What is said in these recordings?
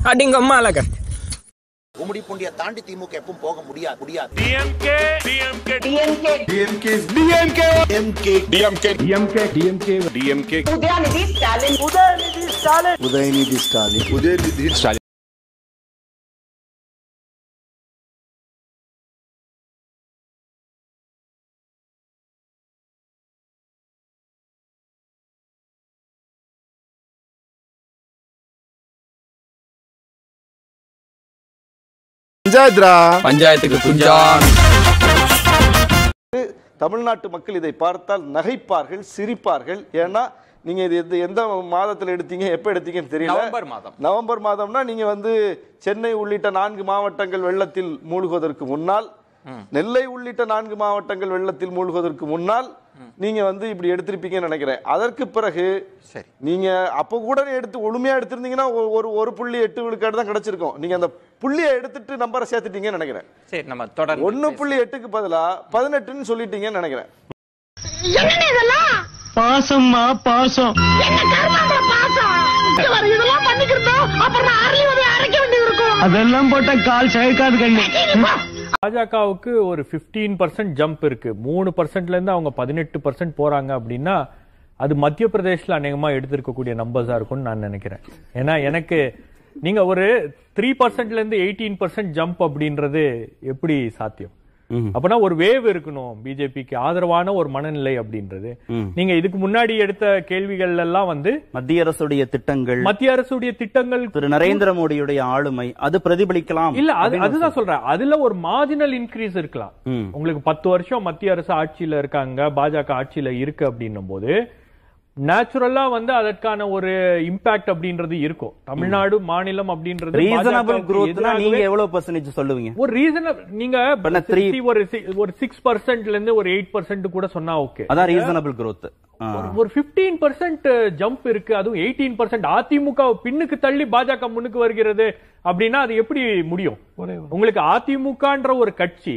அடிங்க அம்மா அழகர் கும்மிடி பூண்டியை தாண்டி திமுக எப்பவும் போக முடியாது முடியாது உதயநிதி ஸ்டாலின் உதயநிதி ஸ்டாலின் பஞ்சாயத்ரா பஞ்சாயத்துக்கு குஞ்சான் தமிழ்நாட்டு மக்கள் இதை பார்த்தால் நகைப்பார்கள் சிரிப்பார்கள் ஏன்னா நீங்க இது எந்த- எந்த மாதத்துல எடுத்தீங்க எப்ப எடுத்தீங்கன்னு தெரியல நவம்பர் மாதம். நவம்பர் மாதம்னா நீங்க வந்து சென்னை உள்ளிட்ட நான்கு மாவட்டங்கள் வெள்ளத்தில் மூழ்குவதற்கு முன்னால் நெல்லை உள்ளிட்ட நான்கு மாவட்டங்கள் வெள்ளத்தில் மூழ்குவதற்கு முன்னால் நீங்க வந்து இப்படி எடுத்திருப்பீங்கன்னு நினைக்கிறேன் அதற்கு பிறகு சரி. நீங்க அப்ப கூட எடுத்து ஒழுமையா எடுத்திருந்தீங்கன்னா ஒ- ஒரு ஒரு புள்ளி எட்டு விழுக்காடு தான் கிடைச்சிருக்கும் நீங்க அந்த புள்ளியை எடுத்துட்டு நம்பரை சேர்த்துட்டீங்கன்னு நினைக்கிறேன் சரி நம்ம தொடர்ந்து ஒன்னு புள்ளி எட்டுக்கு பதிலா பதினெட்டுன்னு சொல்லிட்டீங்கன்னு நினைக்கிறேன் என்னண்ணே இதெல்லாம் பாசம்மா பாசம் என்ன கர்மாந்திர பாசம் இங்க வர இதெல்லாம் பண்ணிக்கிறதோ அப்புறம் நான் அரளி வந்து அரைக்க வேண்டியது இருக்கும் அதெல்லாம் போட்டா கால் சேர்க்காது கண்ணு பாஜகவுக்கு ஒரு 15% பர்சன்ட் ஜம்ப் இருக்கு மூணு பர்சன்ட்ல இருந்து அவங்க பதினெட்டு பர்சன்ட் போறாங்க அப்படின்னா அது மத்திய பிரதேஷ்ல அநேகமா எடுத்திருக்கக்கூடிய நம்பர்ஸா இருக்கும்னு நான் நினைக்கிறேன் ஏன்னா எனக்கு நீங்க ஒரு த்ரீ பர்சன்ட்ல இருந்து எயிட்டீன் பர்சன்ட் ஜம்ப் அப்படின்றது எப்படி சாத்தியம் அப்பனா ஒரு வேவ் இருக்கணும் பிஜேபிக்கு ஆதரவான ஒரு மனநிலை அப்படின்றது நீங்க இதுக்கு முன்னாடி எடுத்த கேள்விகள் எல்லாம் வந்து மத்திய அரசுடைய திட்டங்கள் மத்திய அரசுடைய திட்டங்கள் திரு நரேந்திர மோடியுடைய ஆளுமை அது பிரதிபலிக்கலாம் இல்ல அது அப்படின்னு அதுதான் சொல்றேன் அதுல ஒரு மார்ஜினல் இன்க்ரீஸ் இருக்கலாம் ம். உங்களுக்கு பத்து வருஷம் மத்திய அரசு ஆட்சியில இருக்காங்க பாஜக ஆட்சியில இருக்கு அப்படின்னும் போது நேச்சுரலா வந்து அதற்கான ஒரு இம்பாக்ட் அப்படின்றது இருக்கும் தமிழ்நாடு மாநிலம் அப்படின்றது ரீசனபிள் பாஜகவுக்கு குரோத்னா எதிராகவே நீங்க எவ்வளவு பர்சன்டேஜ் சொல்லுவீங்க ஒரு ரீசன் நீங்க பண்ண three- 60 ஒரு si- ஒரு சிக்ஸ் பர்சன்ட்ல இருந்து ஒரு எயிட் பர்சன்ட் கூட சொன்னா ஓகே அதான் ரீசனபிள் growth ஒரு 15% பர்சன்ட் ஜம்ப் இருக்கு அதுவும் எயிட்டீன் பர்சன்ட் அதிமுக பின்னுக்கு தள்ளி பாஜக முன்னுக்கு வருகிறது அப்படின்னா அது எப்படி முடியும் உங்களுக்கு அதிமுகன்ற ஒரு கட்சி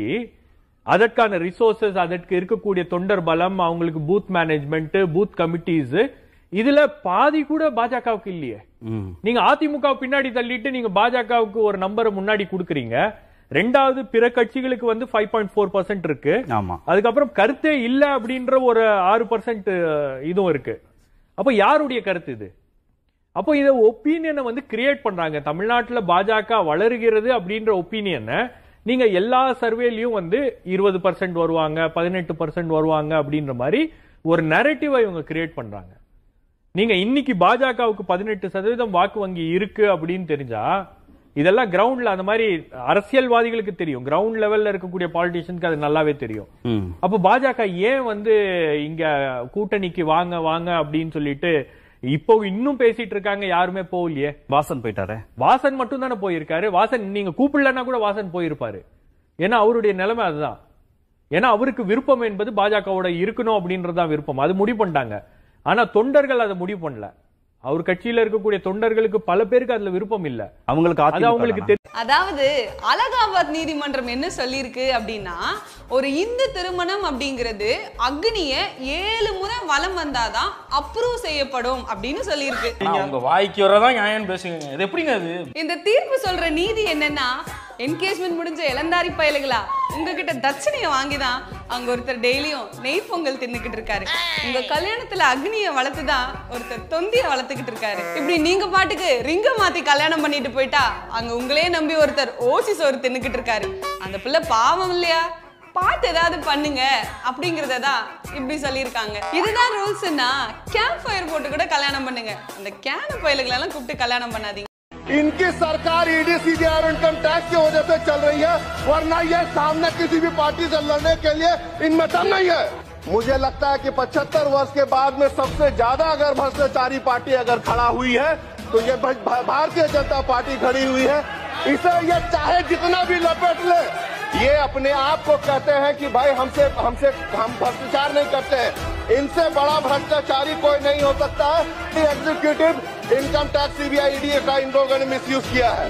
அதற்கான ரிசோர்சஸ் அதற்கு இருக்கக்கூடிய தொண்டர் பலம் அவங்களுக்கு பூத் மேனேஜ்மெண்ட் பூத் கமிட்டிஸ் இதுல பாதி கூட பாஜகவுக்கு இல்லையே ம். நீங்க அதிமுக பின்னாடி தள்ளிட்டு நீங்க பாஜகவுக்கு ஒரு நம்பரை முன்னாடி கொடுக்குறீங்க ரெண்டாவது பிற கட்சிகளுக்கு வந்து ஃபைவ் பாயிண்ட் ஃபோர் பர்சன்ட் இருக்கு ஆமா அதுக்கப்புறம் கருத்தே இல்ல அப்படின்ற ஒரு ஆறு பர்சன்ட் இதுவும் இருக்கு அப்ப யாருடைய கருத்து இது அப்போ இத ஒப்பீனியனை வந்து கிரியேட் பண்றாங்க தமிழ்நாட்டுல பாஜக வளருகிறது அப்படின்ற ஒப்பீனியனை நீங்க எல்லா சர்வேலையும் வந்து இருபது பர்சன்ட் வருவாங்க பதினெட்டு பர்சன்ட் வருவாங்க அப்படின்ற மாதிரி ஒரு நரேட்டிவை இவங்க கிரியேட் பண்றாங்க நீங்க இன்னைக்கு பாஜகவுக்கு பதினெட்டு சதவீதம் வாக்கு வங்கி இருக்கு அப்படின்னு தெரிஞ்சா இதெல்லாம் கிரவுண்ட்ல அந்த மாதிரி அரசியல்வாதிகளுக்கு தெரியும் கிரவுண்ட் லெவல்ல இருக்கக்கூடிய பாலிட்டிஷியன்ஸ்க்கு அது நல்லாவே தெரியும் ம். அப்ப பாஜக ஏன் வந்து இங்க கூட்டணிக்கு வாங்க வாங்க அப்படின்னு சொல்லிட்டு இப்போ இன்னும் பேசிட்டு இருக்காங்க யாருமே போகலையே வாசன் போயிட்டாரே வாசன் மட்டும் தானே போயிருக்காரு வாசன் நீங்க கூப்பிடலன்னா கூட வாசன் போயிருப்பாரு ஏன்னா அவருடைய நிலைமை அதுதான் ஏன்னா அவருக்கு விருப்பம் என்பது பாஜகவோட இருக்கணும் அப்படின்றதுதான் விருப்பம் அது முடிவு பண்ணிட்டாங்க ஆனா தொண்டர்கள் அதை முடிவு பண்ணல அவர் கட்சியில இருக்கக்கூடிய தொண்டர்களுக்கு பல பேருக்கு அதுல விருப்பம் இல்ல அவங்களுக்கு அது அதிமுக அவங்களுக்கு தானா? தெரியும் அதாவது அலகாபாத் நீதிமன்றம் என்ன சொல்லியிருக்கு அப்படின்னா ஒரு இந்து திருமணம் அப்படிங்கிறது அக்னிய ஏழு முறை வலம் வந்தாதான் அப்ரூவ் செய்யப்படும் அப்படின்னு சொல்லியிருக்கு உங்க வாய்க்கு வரதான் நியாயம் பேசுங்க இது எப்படிங்க அது இந்த தீர்ப்பு சொல்ற நீதி என்னன்னா என்கேஜ்மெண்ட் முடிஞ்ச இளந்தாரி பயலுகளா உங்ககிட்ட தட்சணையை வாங்கிதான் அங்க ஒருத்தர் டெய்லியும் நெய் பொங்கல் தின்னுக்கிட்டு இருக்காரு உங்க கல்யாணத்துல அக்னியை வளர்த்துதான் ஒருத்தர் தொந்திய வளர்த்துக்கிட்டு இருக்காரு இப்படி நீங்க பாட்டுக்கு ரிங்க மாத்தி கல்யாணம் பண்ணிட்டு போயிட்டா அங்க உங்களே நம்பி ஒருத்தர் ஓசி சோறு தின்னுக்கிட்டு இருக்காரு அந்த பிள்ளை பாவம் இல்லையா பாட்டு ஏதாவது பண்ணுங்க அப்படிங்கறத தான் இப்படி சொல்லியிருக்காங்க இதுதான் ரூல்ஸ்னா கேம்ப் ஃபயர் போட்டு கூட கல்யாணம் பண்ணுங்க அந்த கேன பயலுகளெல்லாம் கூப்பிட்டு கல்யாணம் பண்ணாதீங்க इनकी सरकार ईडी सीबीआई और इनकम टैक्स की वजह से चल रही है वरना ये सामने किसी भी पार्टी से लड़ने के लिए इनमें दम नहीं है मुझे लगता है कि 75 वर्ष के बाद में सबसे ज्यादा अगर भ्रष्टाचारी पार्टी अगर खड़ा हुई है तो ये भा- भा- भारतीय जनता पार्टी खड़ी हुई है इसे ये चाहे जितना भी लपेट ले ये अपने आप को कहते हैं कि भाई हमसे हमसे हम भ्रष्टाचार नहीं करते हैं इनसे बड़ा भ्रष्टाचारी कोई नहीं हो सकता है executive income tax CBI ED का इन लोगों ने मिसयूज किया है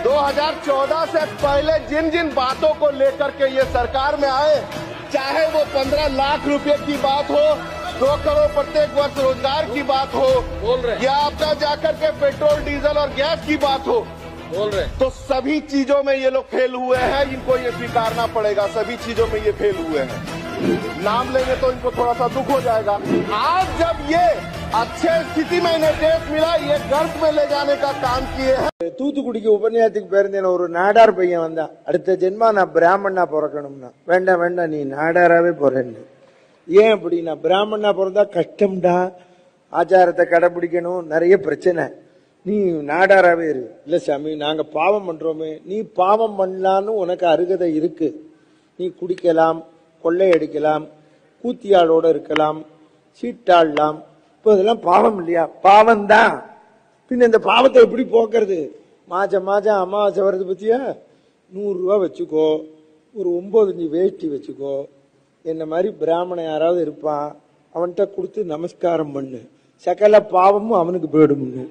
2014 से पहले जिन जिन बातों को लेकर के ये सरकार में आए चाहे वो 15 लाख रुपए की बात हो दो करोड़ प्रत्येक वर्ष रोजगार की बात हो या आपका जाकर के पेट्रोल डीजल और गैस की बात हो तो सभी चीजों में ये लोग फेल हुए हैं इनको ये स्वीकारना पड़ेगा सभी चीजों में ये फेल हुए हैं नाम लेंगे तो इनको थोड़ा सा दुख हो जाएगा आज जब ये अच्छे स्थिति में इन्हें देश मिला ये गर्भ में ले जाने का काम किए हैं தூத்துக்குடிக்கு உபன்யாசத்துக்கு போயிருந்தேன் ஒரு நாடார் பையன் வந்தான் அடுத்த ஜென்மா நான் பிராமணனா பிறக்கணும்னா வேண்டாம் வேண்டாம் நீ நாடாராவே போறேன்னு ஏன் அப்படின்னா பிராமணனா பிறந்தா கஷ்டம்டா ஆச்சாரத்தை கடைபிடிக்கணும் நிறைய பிரச்சனை நீ நாடாராவே இரு இல்ல சாமி நாங்க பாவம் பண்றோமே நீ பாவம் பண்ணலான்னு உனக்கு அருகதை இருக்கு நீ குடிக்கலாம் கொள்ளையடிக்கலாம் கூத்தியாளோட இருக்கலாம் சீட்டாடலாம் இப்போ இதெல்லாம் பாவம் இல்லையா பாவம் தான் பின்ன இந்த பாவத்தை எப்படி போக்குறது மாசம் மாசம் அமாவாசை வருது பத்தியா நூறு ரூபா வச்சுக்கோ ஒரு ஒன்பது வேஷ்டி வச்சுக்கோ என்ன மாதிரி பிராமணன் யாராவது இருப்பான் அவன்கிட்ட கொடுத்து நமஸ்காரம் பண்ணு சகல பாவமும் அவனுக்கு போயிடும்னு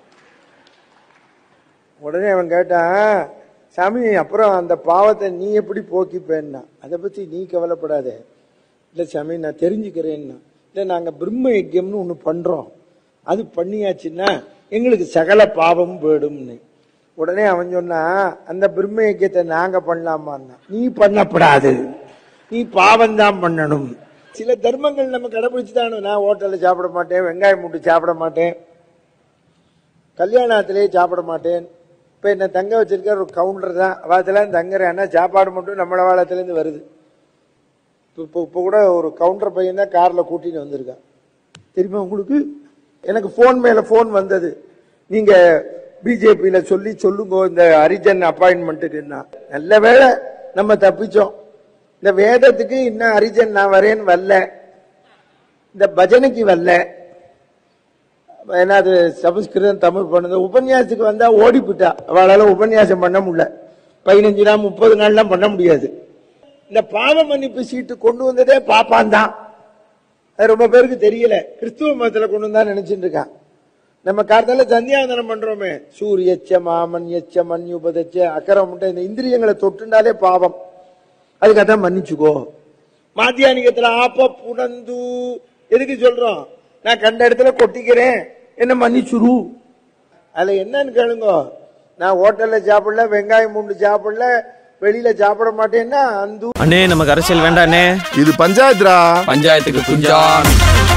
உடனே அவன் கேட்டான் சாமி அப்புறம் அந்த பாவத்தை நீ எப்படி போக்கிப்பேன்னா அதை பத்தி நீ கவலைப்படாத இல்ல சாமி நான் தெரிஞ்சுக்கிறேன்னா இல்ல நாங்க பிரம்ம யஜ்யம்னு ஒண்ணு பண்றோம் அது பண்ணியாச்சுன்னா எங்களுக்கு சகல பாவமும் போயிடும்னு உடனே அவன் சொன்னா அந்த பிரம்ம யஜ்யத்தை நாங்க பண்ணலாமான்னா நீ பண்ணப்படாது நீ பாவம் தான் பண்ணணும் சில தர்மங்கள் நம்ம கடைபிடிச்சுதானு நான் ஹோட்டல்ல சாப்பிட மாட்டேன் வெங்காயம் மூட்டு சாப்பிட மாட்டேன் கல்யாணத்திலேயே சாப்பிட மாட்டேன் இப்ப என்ன தங்க வச்சிருக்க ஒரு கவுண்டர் தான் அவத்துல தங்குறேன் சாப்பாடு மட்டும் நம்மள வாழத்துல இருந்து வருது இப்ப- இப்ப இப்ப கூட ஒரு கவுண்டர் பையன் தான் கார்ல கூட்டிட்டு வந்திருக்கான் தெரியுமா உங்களுக்கு எனக்கு போன் மேல போன் வந்தது நீங்க பிஜேபியில சொல்லி சொல்லுங்க இந்த ஹரிஜன் அப்பாயின்மெண்ட்டுக்கு நல்ல வேளை நம்ம தப்பிச்சோம் இந்த வேதத்துக்கு இன்னும் ஹரிஜன் நான் வரேன்னு வரல இந்த பஜனைக்கு வரல ஏன்னா அது சமஸ்கிருதம் தமிழ் பண்ணுது உபன்யாசத்துக்கு வந்தா ஓடி போயிட்டா அவளால உபன்யாசம் பண்ண முடியல பதினஞ்சு நாள் முப்பது நாள்லாம் பண்ண முடியாது இந்த பாவ மன்னிப்பு சீட்டு கொண்டு வந்ததே பாப்பான் தான் அது ரொம்ப பேருக்கு தெரியல கிறிஸ்துவ மதத்துல கொண்டு வந்தா நினைச்சிட்டு இருக்கான் நம்ம காலத்தால சந்தியாவந்தனம் பண்றோமே சூரியச்ச மாமன் எச்ச மண்யுபதச்ச அக்கரம் முட்டை இந்த இந்திரியங்களை தொட்டுண்டாலே பாவம் அதுக்காக மன்னிச்சுக்கோ மாத்தியானிகத்துல ஆப்ப புனந்து எதுக்கு சொல்றோம் நான் கண்ட இடத்துல கொட்டிக்கிறேன் என்ன மன்னிச்சுரு அதுல என்னன்னு கேளுங்க நான் ஹோட்டல்ல சாப்பிடல வெங்காயம் பூண்டு சாப்பிடல வெளியில சாப்பிட மாட்டேன்னா அந்த அண்ணே நமக்கு அரசியல் வேண்டாண்ணே இது பஞ்சாயத்துரா பஞ்சாயத்துக்கு குஞ்சான்